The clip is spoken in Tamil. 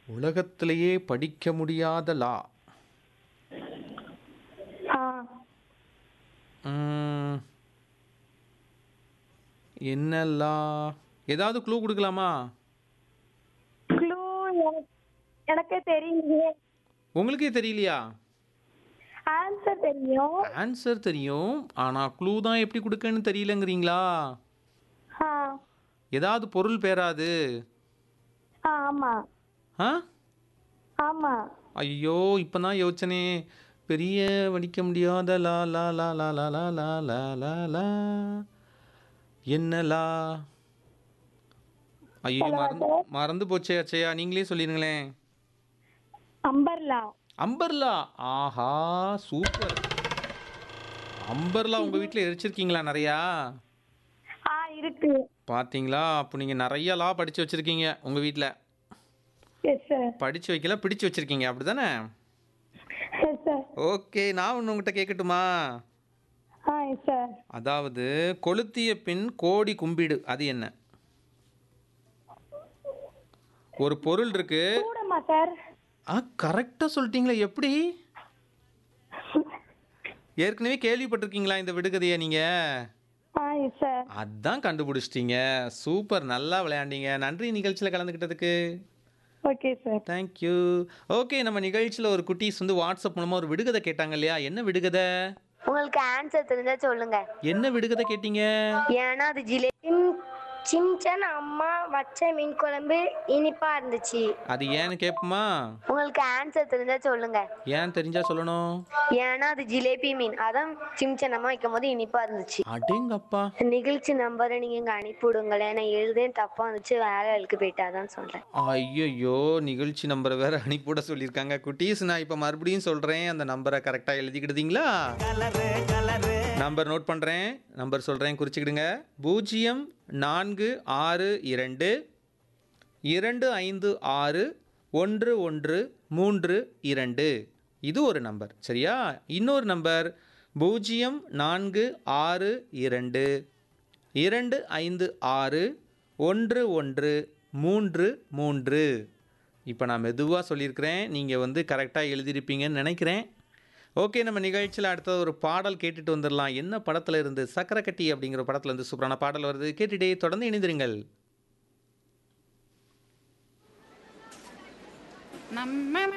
உலகத்திலேயே படிக்க முடியாத லா ஆ ம், என்ன லா ஏதாவது க்ளூ கொடுக்கலாமா க்ளூ எனக்கே தெரியலையே உங்களுக்கே தெரியலையா ஆன்சர் தெரியும் ஆன்சர் தெரியும் ஆனால் க்ளூ தான் எப்படி கொடுக்கன்னு தெரியலங்கிறீங்களா ஆ ஏதாவது பொருள் பேராது ஆ ஆமாம் ஆ ஆமாம் ஐயோ இப்போ தான் யோசனே பெரிய வடிக்க முடியாத லா லா லா லா லா லா லா லா லா லா என்ன லா ஐயோ மறந்து மறந்து போச்சே அச்சையா நீங்களே சொல்லிடுங்களேன் அம்பர்லா அம்பர்லா ஆஹா சூப்பர் அம்பர்லா உங்கள் வீட்டில் எரிச்சிருக்கீங்களா நிறையா ஆ இருக்கு பார்த்தீங்களா அப்போ நீங்கள் நிறைய லா படித்து வச்சுருக்கீங்க உங்கள் வீட்டில் எஸ் சார் படித்து வைக்கல பிடிச்சு வச்சுருக்கீங்க அப்படி தானே எஸ் சார் ஓகே நான் ஒன்று உங்கள்கிட்ட கேட்கட்டுமா ஆ எஸ் சார் அதாவது கொளுத்திய பின் கோடி கும்பிடு அது என்ன ஒரு பொருள் இருக்கு கூடமா சார் ஆ கரெக்டாக சொல்லிட்டீங்களே எப்படி ஏற்கனவே கேள்விப்பட்டிருக்கீங்களா இந்த விடுகதையை நீங்கள் ஆ எஸ் சார் அதான் கண்டுபிடிச்சிட்டீங்க சூப்பர் நல்லா விளையாண்டீங்க நன்றி நிகழ்ச்சியில் கலந்துக்கிட்டதுக்கு ஓகே சார் தேங்க்யூ ஓகே நம்ம நிகழ்ச்சியில் ஒரு குட்டீஸ் வந்து வாட்ஸ்அப் மூலமாக ஒரு விடுகதை கேட்டாங்க இல்லையா என்ன விடுகதை உங்களுக்கு ஆன்சர் தெரிஞ்சா சொல்லுங்க என்ன விடுகதை கேட்டீங்க ஏன்னா அது ஜிலேபி சிம்சன் அம்மா வச்ச மீன் குழம்பு இனிப்பா இருந்துச்சு அது ஏன்னு கேட்போமா உங்களுக்கு ஆன்சர் தெரிஞ்சா சொல்லுங்க ஏன் தெரிஞ்சா சொல்லணும் ஏன்னா அது ஜிலேபி மீன் அதான் சிம்சன் அம்மா வைக்கும் போது இனிப்பா இருந்துச்சு அடேங்கப்பா நிகழ்ச்சி நம்பரை நீங்க இங்க அனுப்பி விடுங்களேன் நான் எழுதேன் தப்பா இருந்துச்சு வேலை வேலைக்கு போயிட்டாதான் சொல்றேன் ஐயோ நிகழ்ச்சி நம்பரை வேற அனுப்பிவிட சொல்லியிருக்காங்க குட்டீஸ் நான் இப்போ மறுபடியும் சொல்கிறேன் அந்த நம்பரை கரெக்டாக எழுதிக்கிடுதீங்களா நம்பர் நோட் பண்ணுறேன் நம்பர் சொல்கிறேன் குறிச்சிக்கிடுங்க பூஜ்ஜியம் நான்கு ஆறு இரண்டு இரண்டு ஐந்து ஆறு ஒன்று ஒன்று மூன்று இரண்டு இது ஒரு நம்பர் சரியா இன்னொரு நம்பர் பூஜ்ஜியம் நான்கு ஆறு இரண்டு இரண்டு ஐந்து ஆறு ஒன்று ஒன்று மூன்று மூன்று இப்போ நான் மெதுவாக சொல்லியிருக்கிறேன் நீங்கள் வந்து கரெக்டாக எழுதியிருப்பீங்கன்னு நினைக்கிறேன் ஓகே நம்ம நிகழ்ச்சியில் அடுத்தது ஒரு பாடல் கேட்டுட்டு வந்துடலாம் என்ன படத்தில் இருந்து சக்கரை கட்டி அப்படிங்கிற படத்தில் இருந்து சூப்பரான பாடல் வருது கேட்டுட்டே தொடர்ந்து இணைந்திருங்கள் நம்ம